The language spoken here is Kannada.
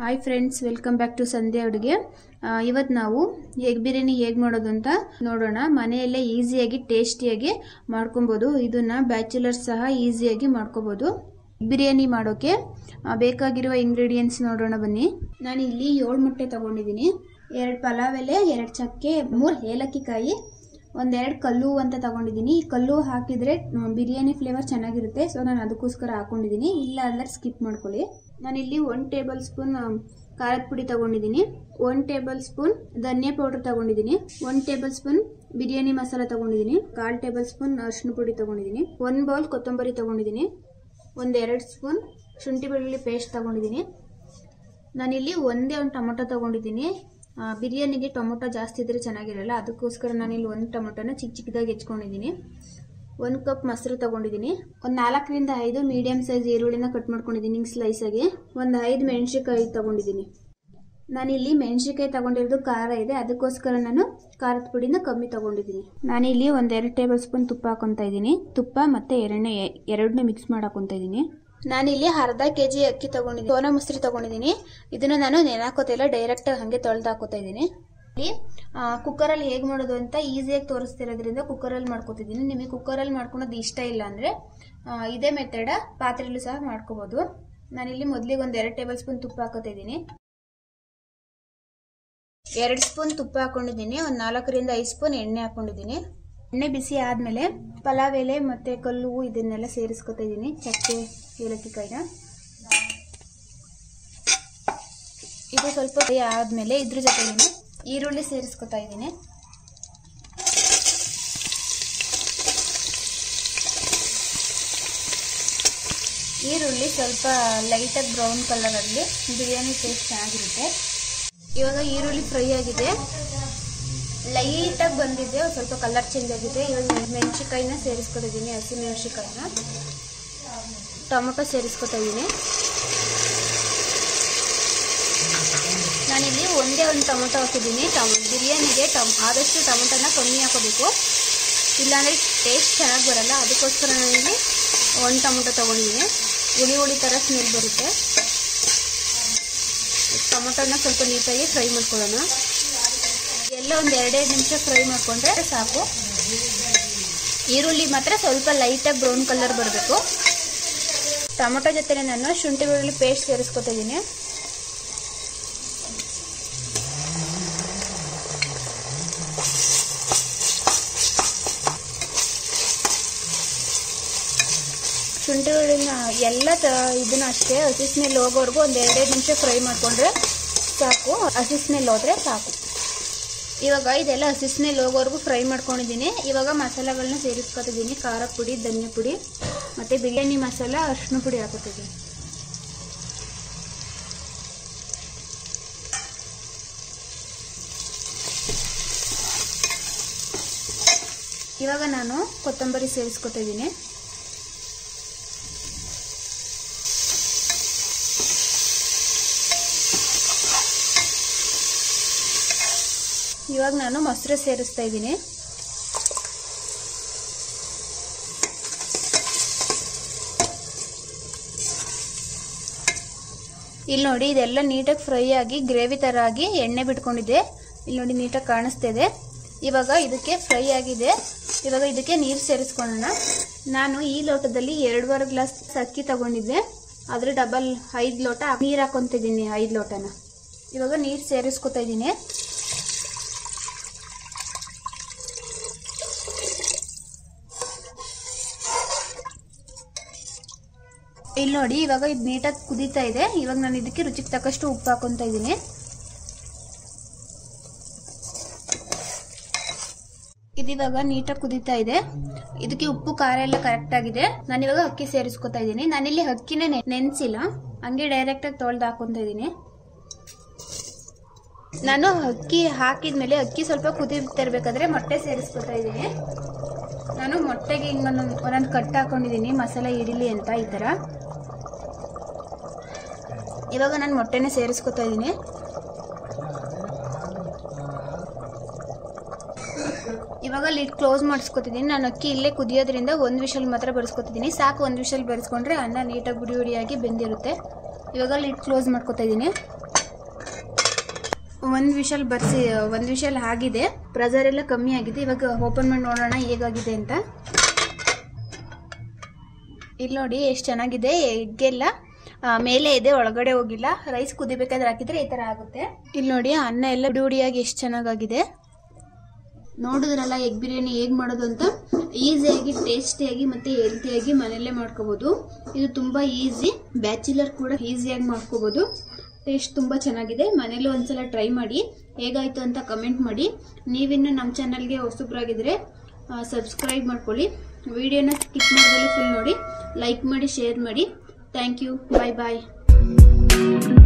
hi friends welcome back to Sandhya ಅಡುಗೆ ಇವತ್ತು ನಾವು ಎಗ್ ಬಿರಿಯಾನಿ ಹೇಗೆ ಮಾಡೋದು ಅಂತ ನೋಡೋಣ ಮನೆಯಲ್ಲೇ ಈಸಿಯಾಗಿ ಟೇಸ್ಟಿಯಾಗಿ ಮಾಡ್ಕೊಬೋದು ಇದನ್ನ ಬ್ಯಾಚುಲರ್ಸ್ ಸಹ ಈಸಿಯಾಗಿ ಮಾಡ್ಕೋಬೋದು ಬಿರಿಯಾನಿ ಮಾಡೋಕ್ಕೆ ಆ, ಬೇಕಾಗಿರುವ ಇಂಗ್ರೀಡಿಯೆಂಟ್ಸ್ ನೋಡೋಣ ಬನ್ನಿ ನಾನು ಇಲ್ಲಿ ಏಳು ಮೊಟ್ಟೆ ತಗೊಂಡಿದ್ದೀನಿ ಎರಡು ಪಲಾವ್ ಎಲೆ ಎರಡು ಚಕ್ಕೆ ಮೂರು ಏಲಕ್ಕಿ ಕಾಯಿ ಒಂದೆರಡು ಕಲ್ಲು ಅಂತ ತಗೊಂಡಿದ್ದೀನಿ ಈ ಕಲ್ಲು ಹಾಕಿದ್ರೆ ಮ್, ಬಿರಿಯಾನಿ ಫ್ಲೇವರ್ ಚೆನ್ನಾಗಿರುತ್ತೆ ಸೊ ನಾನು ಅದಕ್ಕೋಸ್ಕರ ಹಾಕೊಂಡಿದ್ದೀನಿ ಇಲ್ಲ ಅಂದ್ರೆ ಸ್ಕಿಪ್ ಮಾಡ್ಕೊಳ್ಳಿ ನಾನಿಲ್ಲಿ ಒನ್ ಟೇಬಲ್ ಸ್ಪೂನ್ ಖಾರದ ಪುಡಿ ತಗೊಂಡಿದ್ದೀನಿ ಒನ್ ಟೇಬಲ್ ಸ್ಪೂನ್ ಧನಿಯಾ ಪೌಡರ್ ತಗೊಂಡಿದ್ದೀನಿ one tablespoon biryani masala ತಗೊಂಡಿದ್ದೀನಿ ಕಾಲ್ ಟೇಬಲ್ ಸ್ಪೂನ್ ಅರಿಶಿನ ಪುಡಿ ತಗೊಂಡಿದ್ದೀನಿ ಒನ್ ಬೌಲ್ ಕೊತ್ತಂಬರಿ ತಗೊಂಡಿದ್ದೀನಿ ಒಂದೆರಡು ಸ್ಪೂನ್ ಶುಂಠಿ ಬೆಳ್ಳುಳ್ಳಿ ಪೇಸ್ಟ್ ತಗೊಂಡಿದ್ದೀನಿ ನಾನಿಲ್ಲಿ ಒಂದೇ ಒಂದು ಟೊಮೊಟೊ ತಗೊಂಡಿದ್ದೀನಿ ಆ, ಬಿರಿಯಾನಿಗೆ ಟೊಮೊಟೊ ಜಾಸ್ತಿ ಇದ್ರೆ ಚೆನ್ನಾಗಿರಲ್ಲ ಅದಕ್ಕೋಸ್ಕರ ನಾನಿಲ್ಲಿ ಒಂದು ಟೊಮೊಟೊನ ಚಿಕ್ಕ ಚಿಕ್ಕದಾಗಿ ಹೆಚ್ಕೊಂಡಿದ್ದೀನಿ ಒಂದು ಕಪ್ ಮೊಸರು ತಗೊಂಡಿದ್ದೀನಿ ಒಂದು ನಾಲ್ಕರಿಂದ ಐದು ಮೀಡಿಯಮ್ ಸೈಜ್ ಈರುಳ್ಳಿನ ಕಟ್ ಮಾಡ್ಕೊಂಡಿದ್ದೀನಿ ಹಿಂಗೆ ಸ್ಲೈಸಾಗಿ ಒಂದು ಐದು ಮೆಣಸಿನ್ಕಾಯಿ ತಗೊಂಡಿದ್ದೀನಿ ನಾನಿಲ್ಲಿ ಮೆಣಸಿನ್ಕಾಯಿ ತಗೊಂಡಿರೋದು ಖಾರ ಇದೆ ಅದಕ್ಕೋಸ್ಕರ ನಾನು ಖಾರದ ಪುಡಿನ ಕಮ್ಮಿ ತಗೊಂಡಿದ್ದೀನಿ ನಾನಿಲ್ಲಿ ಒಂದೆರಡು ಟೇಬಲ್ ಸ್ಪೂನ್ ತುಪ್ಪ ಹಾಕೊತಾ ಇದ್ದೀನಿ ತುಪ್ಪ ಮತ್ತು ಎಣ್ಣೆ ಎರಡನ್ನೂ ಮಿಕ್ಸ್ ಮಾಡಿ ಹಾಕೊತಾ ಇದ್ದೀನಿ ನಾನಿಲ್ಲಿ ಅರ್ಧ ಕೆ ಜಿ ಅಕ್ಕಿ ತಗೊಂಡಿದ್ದೀನಿ ಸೋನಾ ಮುಸ್ರಿ ತಗೊಂಡಿದ್ದೀನಿ ಇದನ್ನು ನಾನು ನೆನಾಕೋತಿಲ್ಲ ಡೈರೆಕ್ಟ್ ಹಾಗೆ ತೊಳೆದು ಹಾಕೋತಾ ಇದ್ದೀನಿ ಇಲ್ಲಿ ಕುಕ್ಕರಲ್ಲಿ ಹೇಗೆ ಮಾಡೋದು ಅಂತ ಈಸಿಯಾಗಿ ತೋರಿಸ್ತಿರೋದ್ರಿಂದ ಕುಕ್ಕರಲ್ಲಿ ಮಾಡ್ಕೋತಿದ್ದೀನಿ ನಿಮಗೆ ಕುಕ್ಕರಲ್ಲಿ ಮಾಡ್ಕೊಳೋದು ಇಷ್ಟ ಇಲ್ಲ ಅಂದರೆ ಇದೇ ಮೆಥಡ ಪಾತ್ರೆಯಲ್ಲೂ ಸಹ ಮಾಡ್ಕೋಬೋದು ನಾನಿಲ್ಲಿ ಮೊದಲಿಗೆ ಒಂದು ಎರಡು ಟೇಬಲ್ ಸ್ಪೂನ್ ತುಪ್ಪ ಹಾಕೋತಾ ಇದ್ದೀನಿ ಎರಡು ಸ್ಪೂನ್ ತುಪ್ಪ ಹಾಕೊಂಡಿದ್ದೀನಿ ಒಂದು ನಾಲ್ಕರಿಂದ ಐದು ಸ್ಪೂನ್ ಎಣ್ಣೆ ಹಾಕೊಂಡಿದ್ದೀನಿ ಎಣ್ಣೆ ಬಿಸಿ ಆದಮೇಲೆ ಪಲಾವ್ ಎಲೆ ಮತ್ತು ಕಲ್ಲು ಇದನ್ನೆಲ್ಲ ಸೇರಿಸ್ಕೊತಾ ಇದ್ದೀನಿ ಚಕ್ಕೆ ಏಲಕ್ಕಿ ಕಾಯಿನ ಇದು ಸ್ವಲ್ಪ ಫ್ರೈ ಆದಮೇಲೆ ಇದ್ರ ಜೊತೆಗೆ ಈರುಳ್ಳಿ ಸೇರಿಸ್ಕೊತಾ ಇದ್ದೀನಿ ಈರುಳ್ಳಿ ಸ್ವಲ್ಪ ಲೈಟಾಗಿ ಬ್ರೌನ್ ಕಲರ್ ಆಗಲಿ ಬಿರಿಯಾನಿ ಟೇಸ್ಟ್ ಚೆನ್ನಾಗಿರುತ್ತೆ ಇವಾಗ ಈರುಳ್ಳಿ ಫ್ರೈ ಆಗಿದೆ ಲೈಟಾಗಿ ಬಂದಿದೆ ಒಂದ್ ಸ್ವಲ್ಪ ಕಲರ್ ಚೇಂಜ್ ಆಗಿದೆ ಇವಾಗ ಮೆಣಸಿಕಾಯಿನ ಸೇರಿಸ್ಕೊತಿದ್ದೀನಿ ಹಸಿ ಮೆಣಸಿಕಾಯಿನ ಟೊಮೊಟೊ ಸೇರಿಸ್ಕೊತಾ ಇದ್ದೀನಿ ನಾನಿಲ್ಲಿ ಒಂದೇ ಒಂದು ಟೊಮೊಟೊ ಹಾಕಿದ್ದೀನಿ ಟಮ್ ಬಿರಿಯಾನಿಗೆ ಟಮ್ ಆದಷ್ಟು ಟೊಮೊಟೊನ ಕಮ್ಮಿ ಹಾಕೋಬೇಕು ಇಲ್ಲಾಂದರೆ ಟೇಸ್ಟ್ ಚೆನ್ನಾಗಿ ಬರಲ್ಲ ಅದಕ್ಕೋಸ್ಕರ ನಾನಿಲ್ಲಿ ಒಂದು ಟೊಮೊಟೊ ತೊಗೊಂಡಿದ್ದೀನಿ ಹುಳಿ ಹುಳಿ ಥರ ಸ್ಮೆಲ್ ಬರುತ್ತೆ ಟೊಮೊಟೊನ ಸ್ವಲ್ಪ ನೀಟಾಗಿ ಫ್ರೈ ಮಾಡ್ಕೊಳ್ಳೋಣ ಎಲ್ಲ ಒಂದು ಎರಡೆರಡು ನಿಮಿಷ ಫ್ರೈ ಮಾಡಿಕೊಂಡ್ರೆ ಸಾಕು ಈರುಳ್ಳಿ ಮಾತ್ರ ಸ್ವಲ್ಪ ಲೈಟಾಗಿ ಬ್ರೌನ್ ಕಲರ್ ಬರಬೇಕು ಟೊಮೊಟೊ ಜೊತೆ ನಾನು ಶುಂಠಿ ಬೆಳ್ಳುಳ್ಳಿ ಪೇಸ್ಟ್ ಸೇರಿಸ್ಕೊತಾ ಇದ್ದೀನಿ ಶುಂಠಿ ಬೆಳ್ಳುಳ್ಳಿನ ಎಲ್ಲ ತ ಇದನ್ನ ಅಷ್ಟೇ ಹಸಿ ಸ್ಮೆಲ್ ಹೋಗೋವರೆಗೂ ಒಂದು ಎರಡೆರಡು ನಿಮಿಷ ಫ್ರೈ ಮಾಡಿಕೊಂಡ್ರೆ ಸಾಕು ಹಸಿ ಸ್ಮೆಲ್ ಹೋದ್ರೆ ಸಾಕು ಇವಾಗ ಇದೆಲ್ಲ ಹಸಿ ಸ್ಮೆಲ್ ಹೋಗೋವರೆಗೂ ಫ್ರೈ ಮಾಡ್ಕೊಂಡಿದ್ದೀನಿ ಇವಾಗ ಮಸಾಲೆಗಳನ್ನ ಸೇರಿಸ್ಕೊತಿದ್ದೀನಿ ಖಾರ ಪುಡಿ ಧನಿಯಾ ಪುಡಿ ಮತ್ತು ಬಿರಿಯಾನಿ ಮಸಾಲ ಅರಿಶಿನ ಪುಡಿ ಹಾಕೋತಿದ್ದೀನಿ ಇವಾಗ ನಾನು ಕೊತ್ತಂಬರಿ ಸೇರಿಸ್ಕೊತಾ ಇದ್ದೀನಿ ಇವಾಗ ನಾನು ಮೊಸರು ಸೇರಿಸ್ತಾ ಇದ್ದೀನಿ ಇಲ್ಲಿ ನೋಡಿ ಇದೆಲ್ಲ ನೀಟಾಗಿ ಫ್ರೈ ಆಗಿ ಗ್ರೇವಿ ಥರ ಆಗಿ ಎಣ್ಣೆ ಬಿಟ್ಕೊಂಡಿದೆ ಇಲ್ಲಿ ನೋಡಿ ನೀಟಾಗಿ ಕಾಣಿಸ್ತಾ ಇದೆ ಇವಾಗ ಇದಕ್ಕೆ ಫ್ರೈ ಆಗಿದೆ ಇವಾಗ ಇದಕ್ಕೆ ನೀರು ಸೇರಿಸ್ಕೊಳ್ಳೋಣ ನಾನು ಈ ಲೋಟದಲ್ಲಿ ಎರಡೂವರೆ ಗ್ಲಾಸ್ ಅಕ್ಕಿ ತಗೊಂಡಿದ್ದೆ ಅದ್ರ ಡಬಲ್ ಐದು ಲೋಟ ನೀರು ಹಾಕೊತಿದ್ದೀನಿ ಐದು ಲೋಟನ ಇವಾಗ ನೀರು ಸೇರಿಸ್ಕೊತಾ ಇದ್ದೀನಿ ಇಲ್ಲಿ ನೋಡಿ ಇವಾಗ ಇದು ನೀಟಾಗಿ ಕುದೀತಾ ಇದೆ ಇವಾಗ ನಾನು ಇದಕ್ಕೆ ರುಚಿಗೆ ತಕ್ಕಷ್ಟು ಉಪ್ಪು ಹಾಕೊಂತ ಇದ್ದೀನಿ ಇದಿವಾಗ ನೀಟಾಗಿ ಕುದೀತಾ ಇದೆ ಇದಕ್ಕೆ ಉಪ್ಪು ಖಾರ ಎಲ್ಲ ಕರೆಕ್ಟ್ ಆಗಿದೆ ನಾನಿವಾಗ ಅಕ್ಕಿ ಸೇರಿಸ್ಕೊತಾ ಇದ್ದೀನಿ ನಾನಿಲ್ಲಿ ಅಕ್ಕಿನೇ ನೆ- ನೆನ್ಸಿಲ್ಲ ಹಂಗೆ ಡೈರೆಕ್ಟಾಗಿ ತೊಳೆದು ಹಾಕೊಂತ ಇದ್ದೀನಿ ನಾನು ಅಕ್ಕಿ ಹಾಕಿದ್ಮೇಲೆ ಅಕ್ಕಿ ಸ್ವಲ್ಪ ಕುದೀತಾ ಇರ್ಬೇಕಾದ್ರೆ ಮೊಟ್ಟೆ ಸೇರಿಸ್ಕೊತಾ ಇದ್ದೀನಿ ನಾನು ಮೊಟ್ಟೆಗೆ ಹಿಂಗೆ ಒಂದೊಂದು ಒಂದೊಂದು ಕಟ್ ಹಾಕೊಂಡಿದ್ದೀನಿ ಮಸಾಲೆ ಇಡಲಿ ಅಂತ ಈ ಥರ ಇವಾಗ ನಾನು ಮೊಟ್ಟೆನೇ ಸೇರಿಸ್ಕೊತಾ ಇದ್ದೀನಿ ಇವಾಗ ಲಿಡ್ ಕ್ಲೋಸ್ ಮಾಡಿಸ್ಕೊತಿದ್ದೀನಿ ನಾನು ಅಕ್ಕಿ ಇಲ್ಲೇ ಕುದಿಯೋದ್ರಿಂದ ಒಂದು ವಿಷಲ್ ಮಾತ್ರ ಬರೆಸ್ಕೊತಿದ್ದೀನಿ ಸಾಕು ಒಂದು ವಿಷಲ್ ಬೆರೆಸ್ಕೊಂಡ್ರೆ ಅನ್ನ ನೀಟಾಗಿ ಗುಡಿ ಗುಡಿಯಾಗಿ ಬೆಂದಿರುತ್ತೆ ಇವಾಗ ಲಿಡ್ ಕ್ಲೋಸ್ ಮಾಡ್ಕೊತಾ ಇದ್ದೀನಿ ಒಂದು ವಿಷಲ್ ಬರ್ಸಿ ಒಂದು ವಿಷಲ್ ಆಗಿದೆ ಪ್ರೆಸರ್ ಎಲ್ಲ ಕಮ್ಮಿ ಆಗಿದೆ ಇವಾಗ ಓಪನ್ ಮಾಡಿ ನೋಡೋಣ ಹೇಗಾಗಿದೆ ಅಂತ ಇಲ್ಲಿ ನೋಡಿ ಎಷ್ಟು ಚೆನ್ನಾಗಿದೆ ಎಗ್ಗೆಲ್ಲ ಆ, ಮೇಲೆ ಇದೆ ಒಳಗಡೆ ಹೋಗಿಲ್ಲ ರೈಸ್ ಕುದಿಬೇಕಾದ್ರೆ ಹಾಕಿದ್ರೆ ಈ ತರ ಆಗುತ್ತೆ ಇಲ್ಲಿ ನೋಡಿ ಅನ್ನ ಎಲ್ಲ ಹುಡಿ ಹುಡಿಯಾಗಿ ಎಷ್ಟು ಚೆನ್ನಾಗಾಗಿದೆ ನೋಡಿದ್ರಲ್ಲ ಎಗ್ ಬಿರಿಯಾನಿ ಹೇಗೆ ಮಾಡೋದು ಅಂತ ಈಸಿಯಾಗಿ ಟೇಸ್ಟಿಯಾಗಿ ಮತ್ತೆ ಹೆಲ್ತಿಯಾಗಿ ಮನೆಯಲ್ಲೇ ಮಾಡ್ಕೋಬಹುದು ಇದು ತುಂಬಾ ಈಸಿ ಬ್ಯಾಚುಲರ್ ಕೂಡ ಈಸಿಯಾಗಿ ಮಾಡ್ಕೋಬಹುದು ಟೇಸ್ಟ್ ತುಂಬಾ ಚೆನ್ನಾಗಿದೆ ಮನೇಲಿ ಒಂದ್ಸಲ ಟ್ರೈ ಮಾಡಿ ಹೇಗಾಯ್ತು ಅಂತ ಕಮೆಂಟ್ ಮಾಡಿ ನೀವಿನ್ನು ನಮ್ಮ ಚಾನಲ್ಗೆ ಹೊಸಬ್ರಾಗಿದ್ರೆ ಸಬ್ಸ್ಕ್ರೈಬ್ ಮಾಡ್ಕೊಳ್ಳಿ ವಿಡಿಯೋನ ಸ್ಕಿಪ್ ಮಾಡಿದಲ್ಲಿ ಫುಲ್ ನೋಡಿ ಲೈಕ್ ಮಾಡಿ ಶೇರ್ ಮಾಡಿ ಥ್ಯಾಂಕ್ ಯು ಬಾಯ್ ಬಾಯ್